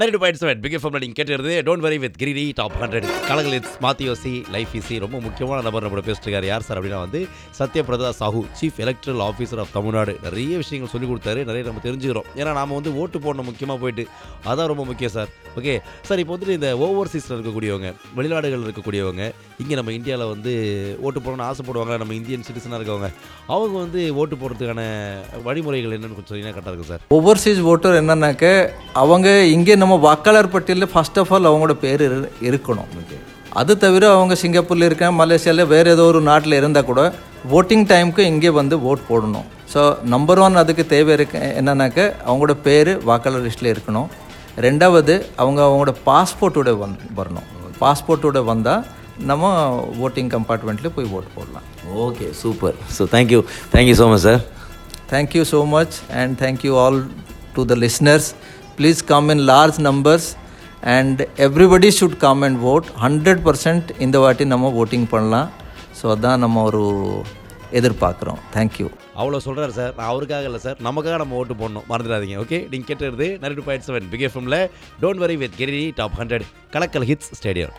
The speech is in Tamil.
Thirty two point seven Big எஃப்எம்ல நீங்கள் கேட்டுருது டோன்ட் வரி வித் கிரிடி டாப் ஹண்ட்ரட் கலகல் இட்ஸ் மாத்தியோசி லைஃப் ஈஸி ரொம்ப முக்கியமான நபர் நம்ம பேசிட்டு இருக்காரு யார் சார் அப்படின்னா வந்து Satyabrata Sahoo chief electoral officer of Tamil Nadu நிறைய விஷயங்கள் சொல்லிக் கொடுத்தாரு நிறைய நம்ம தெரிஞ்சுக்கிறோம் ஏன்னா நாம வந்து ஓட்டு போடணும் முக்கியமாக போயிட்டு அதான் ரொம்ப முக்கியம் சார் ஓகே சார் இப்போ வந்துட்டு இந்த ஓவர்சீஸில் இருக்கக்கூடியவங்க வெளிநாடுகளில் இருக்கக்கூடியவங்க இங்கே நம்ம இந்தியாவில் வந்து ஓட்டு போடணும்னு ஆசைப்படுவாங்க நம்ம இந்தியன் சிட்டிசனாக இருக்கவங்க அவங்க வந்து ஓட்டு போடுறதுக்கான வழிமுறைகள் என்னன்னு கொஞ்சம் சொன்னீங்கன்னா கரெக்டாக இருக்கும் சார் ஓவர்சீஸ் ஓட்டர் என்னன்னாக்க அவங்க இங்கே நம்ம வாக்காளர் பட்டியலில் ஃபர்ஸ்ட் ஆஃப் ஆல் அவங்களோட பேர் இரு- இருக்கணும் அது தவிர அவங்க சிங்கப்பூரில் இருக்காங்க மலேசியாவில் வேறு ஏதோ ஒரு நாட்டில் இருந்தால் கூட ஓட்டிங் டைமுக்கு இங்கே வந்து ஓட் போடணும் ஸோ நம்பர் ஒன் அதுக்கு தேவை இருக்கு என்னன்னாக்க அவங்களோட பேர் வாக்காளர் லிஸ்ட்டில் இருக்கணும் ரெண்டாவது அவங்க அவங்களோட பாஸ்போர்ட்டோட வந் வரணும் பாஸ்போர்ட்டோட வந்தால் நம்ம ஓட்டிங் கம்பார்ட்மெண்ட்டில் போய் ஓட் போடலாம் okay super so thank you thank you so much sir Thank you so much, and thank you all to the listeners. Please come in large numbers, and everybody should come and vote. 100% இந்த வாட்டி நம்ம voting பண்ணலாம் ஸோ அதான் நம்ம ஒரு எதிர்பார்க்குறோம் தேங்க்யூ அவ்வளோ சொல்கிறாரு சார் நான் அவருக்காக இல்லை சார் நமக்காக நம்ம ஓட்டு போடணும் மறந்துடாதீங்க ஓகே நீங்கள் கேட்டுருது ninety two point seven Big எஃப்எம்ல டோன்ட் வரி வித் கெரி டாப் ஹண்ட்ரட் கலக்கல் ஹிட்ஸ் ஸ்டேடியம்